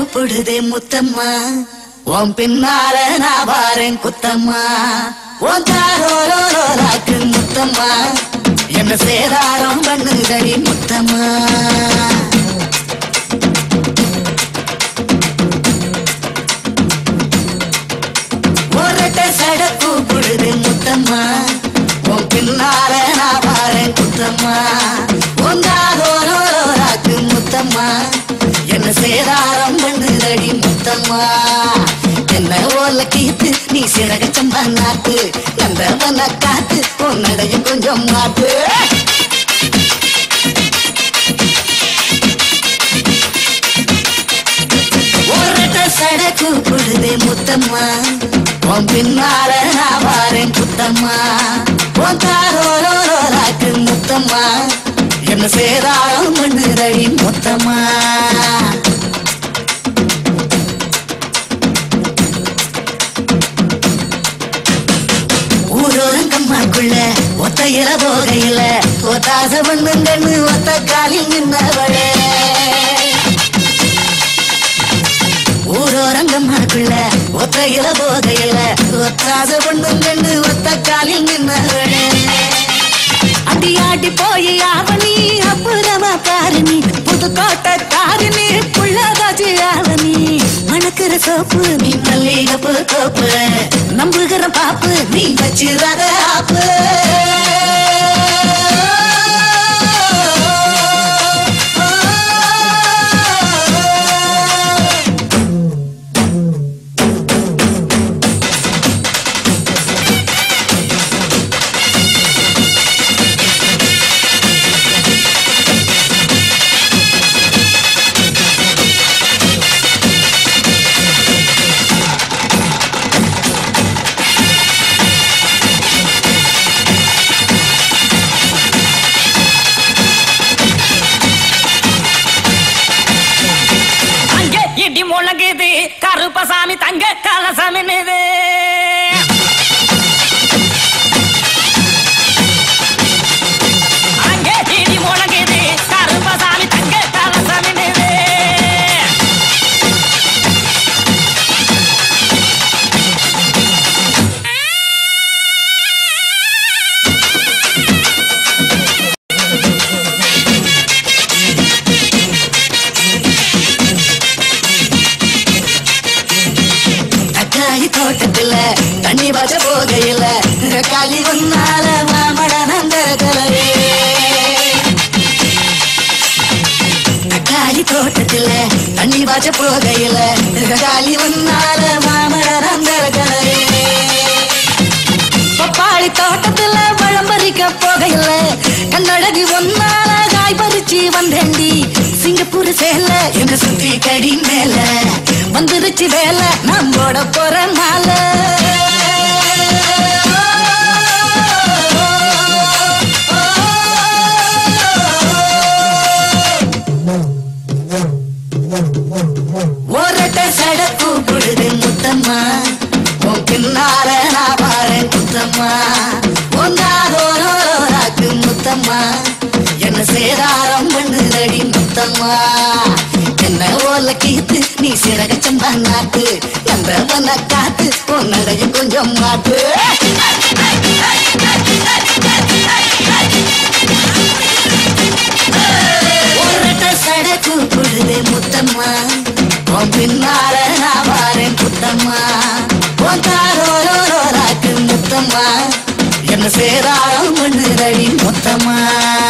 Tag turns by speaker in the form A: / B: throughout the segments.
A: கூப்பிடுதே முத்தம்மா உன் பின்னால நான் வாரேன் குத்தம்மா உன் தாரோரோராக்கு முத்தம்மா என்ன சேதாரம் பண்ணுதடி முத்தம்மா ஒரட்ட சட கூப்பிடுது முத்தம்மா உன் பின்னால நான் வாரேன் குத்தம்மா உந்தாரோரோராக்கு முத்தம்மா என்ன சேதாரம் பண்ணுதடி முத்தம்மா என்ன ஓல கீத்து நீ சிறகச்சம்பா நாத்து நந்தவன காத்து உன்னடைய கொஞ்சம் மாத்து ஒரட்ட சட கூப்பிடுதே முத்தம்மா உன் பின்னால நான் வாரேன் குத்தம்மா உன் தாரோரோராக்கு முத்தம்மா என்ன சேதாரம் பண்ணுதடி முத்தம்மா ஊரோரங்கம்மாக்குள்ள ஒத்தையில போகையில ஒத்தாச பண்ணுங்கன்னு ஒத்த காலில் நின்னவளே ஊரோரங்கம்மாக்குள்ள ஒத்தையில போகையில ஒத்தாச பண்ணுங்கன்னு ஒத்த காலில் நின்னவளே அடி ஆடி போய் ஆவணி அப்புறமா பாரு நீ புதுக்கோட்டை தாரு நீ புள்ளதாச்சி ஆவணி மணக்கிற சோப்பு நீ மல்லிகப்பு கோப்பு நம்புகிற பாப்பு நீ வச்சிடாத ஆப்பு
B: அங்கே இடி முழங்குது கருப்பசாமி தங்க கலசமின்னுது அங்கே இடி முழங்குது கருப்பசாமி தங்க கலசமின்னுது
A: தக்காளி தோட்டத்துல தண்ணி பாய்ச்ச போகையில காலி ஒன்னால மாமட நந்தரே தக்காளி தோட்டத்துல தண்ணி பாய்ச்ச போகையில காலி ஒன்னால மாமட நந்தரே பப்பாளி தோட்டத்துல பழம் பறிக்க போகையில கண்ணழகி ஒன்னால காய் பறிச்சு வந்தேண்டி சிங்கப்பூர் சேல எங்க சுத்தி கடி மேல வந்துருச்சு வேலை நான் போட போற மாலை ஒரட்ட சட கூப்பிடுது முத்தம்மா உன் பின்னால நான் பாரேன் குத்தம்மா ஒன்னாரோராக்கு முத்தம்மா என்ன சேதாரம் பண்ணுதடி முத்தம்மா என்ன ஓல கீத்து நீ சிறகச்சம்பா நாட்டு நந்தவன காத்து உன்னடைய கொஞ்சம் மாட்டு ஒரட்ட சட கூப்பிடுது முத்தம்மா உன் பின்னால நான் வாரேன் குத்தம்மா உன் தாரோரோராக்கு முத்தம்மா என்ன சேதாரம் பண்ணுதடி முத்தம்மா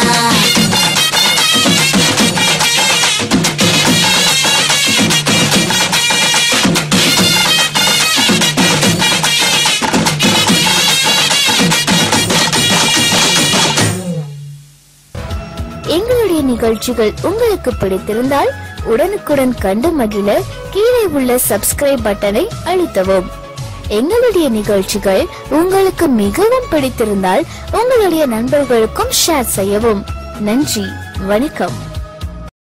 C: எங்களுடைய நிகழ்ச்சிகள் உங்களுக்கு பிடித்திருந்தால் உடனுக்குடன் கண்டு மகிழ கீழே உள்ள சப்ஸ்கிரைப் பட்டனை அழுத்தவும் எங்களுடைய நிகழ்ச்சிகள் உங்களுக்கு மிகவும் பிடித்திருந்தால் உங்களுடைய நண்பர்களுக்கும் ஷேர் செய்யவும் நன்றி வணக்கம்